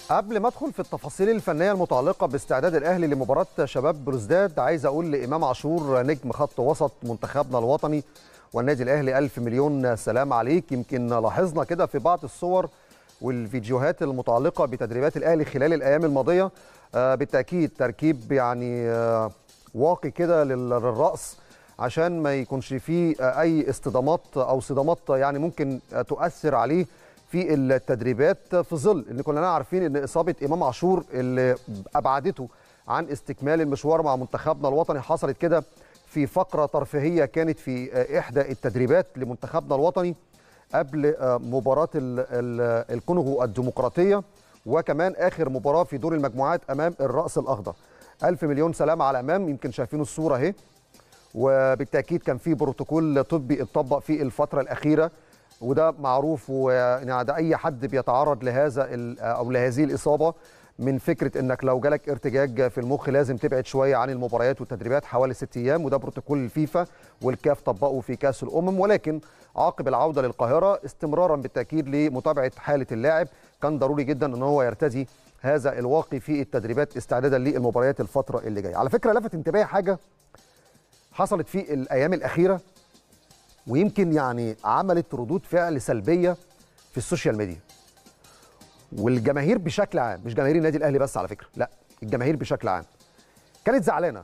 قبل ما ادخل في التفاصيل الفنيه المتعلقه باستعداد الاهلي لمباراه شباب بلوزداد عايز اقول لامام عاشور نجم خط وسط منتخبنا الوطني والنادي الاهلي ألف مليون سلام عليك يمكن لاحظنا كده في بعض الصور والفيديوهات المتعلقه بتدريبات الاهلي خلال الايام الماضيه آه بالتاكيد تركيب يعني آه واقي كده للراس عشان ما يكونش فيه آه اي اصطدامات او صدامات يعني ممكن تؤثر عليه في التدريبات في ظل ان كلنا عارفين ان اصابه امام عاشور اللي ابعدته عن استكمال المشوار مع منتخبنا الوطني حصلت كده في فقره ترفيهيه كانت في احدى التدريبات لمنتخبنا الوطني قبل مباراه الكونغو الديمقراطيه وكمان اخر مباراه في دور المجموعات امام الراس الاخضر ألف مليون سلام على امام يمكن شايفين الصوره اهي وبالتاكيد كان في بروتوكول طبي اتطبق في الفتره الاخيره وده معروف ويعني ده اي حد بيتعرض لهذا او لهذه الاصابه من فكره انك لو جالك ارتجاج في المخ لازم تبعد شويه عن المباريات والتدريبات حوالي ست ايام وده بروتوكول الفيفا والكاف طبقه في كاس الامم ولكن عقب العوده للقاهره استمرارا بالتاكيد لمتابعه حاله اللاعب كان ضروري جدا ان هو يرتدي هذا الواقي في التدريبات استعدادا للمباريات الفتره اللي جايه على فكره لفت انتباهي حاجه حصلت في الايام الاخيره ويمكن يعني عملت ردود فعل سلبيه في السوشيال ميديا والجماهير بشكل عام مش جماهير النادي الاهلي بس على فكره لا الجماهير بشكل عام كانت زعلانه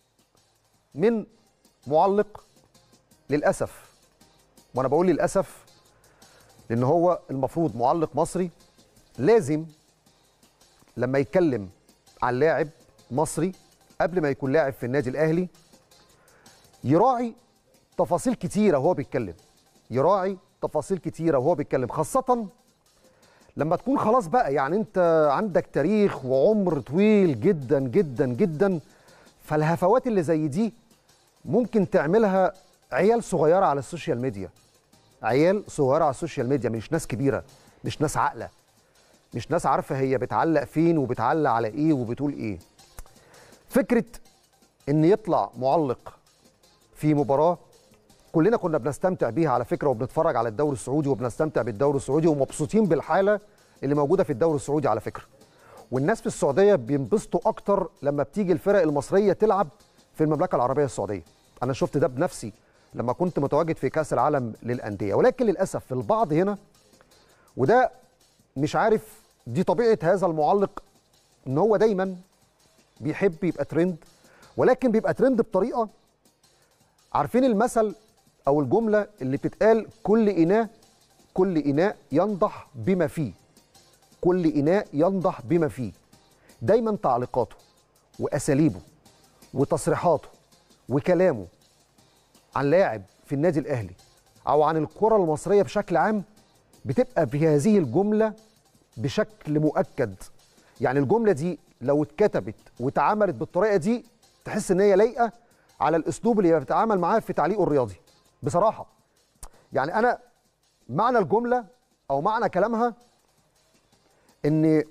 من معلق للاسف وانا بقول للاسف لان هو المفروض معلق مصري لازم لما يتكلم عن لاعب مصري قبل ما يكون لاعب في النادي الاهلي يراعي تفاصيل كتيره وهو بيتكلم يراعي تفاصيل كتيره وهو بيتكلم خاصه لما تكون خلاص بقى يعني انت عندك تاريخ وعمر طويل جدا جدا جدا فالهفوات اللي زي دي ممكن تعملها عيال صغيره على السوشيال ميديا عيال صغيره على السوشيال ميديا مش ناس كبيره مش ناس عاقله مش ناس عارفه هي بتعلق فين وبتعلق على ايه وبتقول ايه فكره ان يطلع معلق في مباراه كلنا كنا بنستمتع بيها على فكره وبنتفرج على الدوري السعودي وبنستمتع بالدوري السعودي ومبسوطين بالحاله اللي موجوده في الدوري السعودي على فكره والناس في السعوديه بينبسطوا اكتر لما بتيجي الفرق المصريه تلعب في المملكه العربيه السعوديه انا شفت ده بنفسي لما كنت متواجد في كاس العالم للانديه ولكن للاسف في البعض هنا وده مش عارف دي طبيعه هذا المعلق ان هو دايما بيحب يبقى ترند ولكن بيبقى ترند بطريقه عارفين المثل او الجمله اللي بتتقال كل اناء كل اناء ينضح بما فيه كل اناء ينضح بما فيه دايما تعليقاته واساليبه وتصريحاته وكلامه عن لاعب في النادي الاهلي او عن الكره المصريه بشكل عام بتبقى بهذه الجمله بشكل مؤكد يعني الجمله دي لو اتكتبت واتعملت بالطريقه دي تحس ان هي لايقه على الاسلوب اللي بيتعامل معاه في تعليقه الرياضي بصراحه يعني انا معنى الجمله او معنى كلامها ان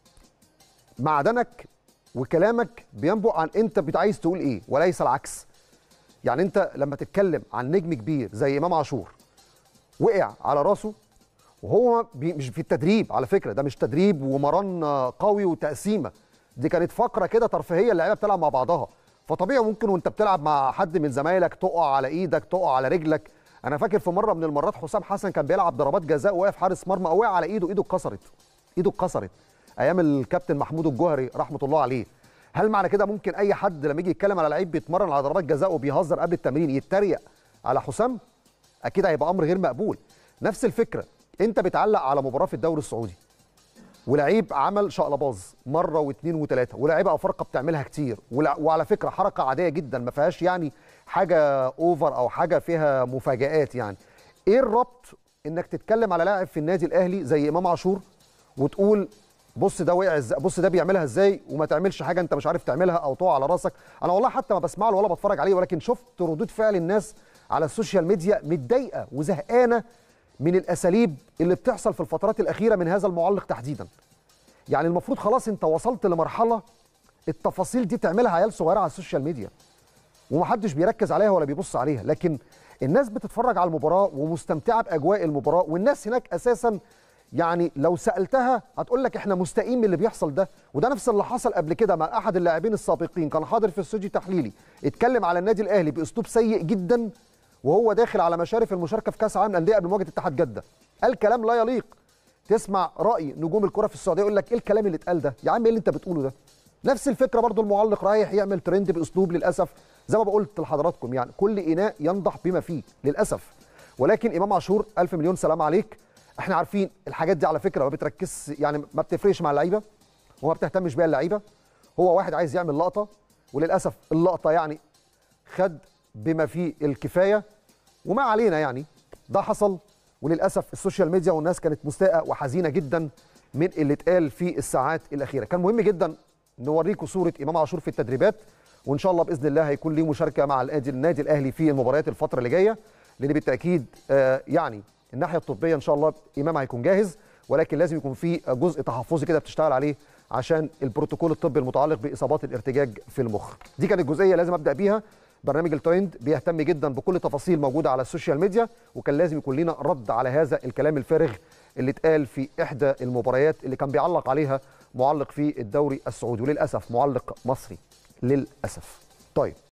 معدنك وكلامك بينبع عن انت عايز تقول ايه وليس العكس يعني انت لما تتكلم عن نجم كبير زي امام عاشور وقع على راسه وهو مش في التدريب على فكره ده مش تدريب ومران قوي وتقسيمه دي كانت فقره كده ترفيهيه اللعيبه بتلعب مع بعضها فطبيعي ممكن وانت بتلعب مع حد من زمايلك تقع على ايدك تقع على رجلك انا فاكر في مره من المرات حسام حسن كان بيلعب ضربات جزاء وواقف حارس مرمى وقع على ايده ايده اتكسرت ايده اتكسرت ايام الكابتن محمود الجوهري رحمه الله عليه هل معنى كده ممكن اي حد لما يجي يتكلم على لعيب بيتمرن على ضربات جزاء وبيهزر قبل التمرين يتريق على حسام اكيد هيبقى امر غير مقبول نفس الفكره انت بتعلق على مباراه في الدوري السعودي ولعيب عمل شقلباز مره واثنين وثلاثه ولاعيبه افارقه بتعملها كتير وعلى فكره حركه عاديه جدا ما فيهاش يعني حاجه اوفر او حاجه فيها مفاجات يعني ايه الربط انك تتكلم على لاعب في النادي الاهلي زي امام عاشور وتقول بص ده وقع ازاي بص ده بيعملها ازاي وما تعملش حاجه انت مش عارف تعملها او تقع على راسك انا والله حتى ما بسمع له ولا بتفرج عليه ولكن شفت ردود فعل الناس على السوشيال ميديا متضايقه وزهقانه من الاساليب اللي بتحصل في الفترات الاخيره من هذا المعلق تحديدا يعني المفروض خلاص انت وصلت لمرحله التفاصيل دي تعملها عيال صغيره على السوشيال ميديا ومحدش بيركز عليها ولا بيبص عليها لكن الناس بتتفرج على المباراه ومستمتعه باجواء المباراه والناس هناك اساسا يعني لو سالتها هتقول لك احنا مستائين من اللي بيحصل ده وده نفس اللي حصل قبل كده مع احد اللاعبين السابقين كان حاضر في استوديو تحليلي اتكلم على النادي الاهلي باسلوب سيء جدا وهو داخل على مشارف المشاركه في كاس العالم للانديه قبل مواجهه اتحاد جده قال كلام لا يليق تسمع راي نجوم الكره في السعوديه يقول لك ايه الكلام اللي اتقال ده يا عم ايه اللي انت بتقوله ده نفس الفكره برضو المعلق رايح يعمل ترند باسلوب للاسف زي ما قلت لحضراتكم يعني كل اناء ينضح بما فيه للاسف ولكن امام عاشور الف مليون سلام عليك احنا عارفين الحاجات دي على فكره ما بتركز يعني ما بتفرقش مع اللعيبه وما بتهتمش بيها اللعيبه هو واحد عايز يعمل لقطه وللاسف اللقطه يعني خد بما فيه الكفايه وما علينا يعني ده حصل وللاسف السوشيال ميديا والناس كانت مستاءه وحزينه جدا من اللي اتقال في الساعات الاخيره كان مهم جدا نوريكم صوره امام عاشور في التدريبات وان شاء الله باذن الله هيكون ليه مشاركه مع النادي النادي الاهلي في المباريات الفتره اللي جايه لان بالتاكيد آه يعني الناحيه الطبيه ان شاء الله امام هيكون جاهز ولكن لازم يكون في جزء تحفظي كده بتشتغل عليه عشان البروتوكول الطبي المتعلق باصابات الارتجاج في المخ دي كانت جزئيه لازم ابدا بيها برنامج الترند بيهتم جدا بكل تفاصيل موجوده على السوشيال ميديا وكان لازم يكون لنا رد على هذا الكلام الفارغ اللي اتقال في احدى المباريات اللي كان بيعلق عليها معلق في الدوري السعودي وللاسف معلق مصري للاسف طيب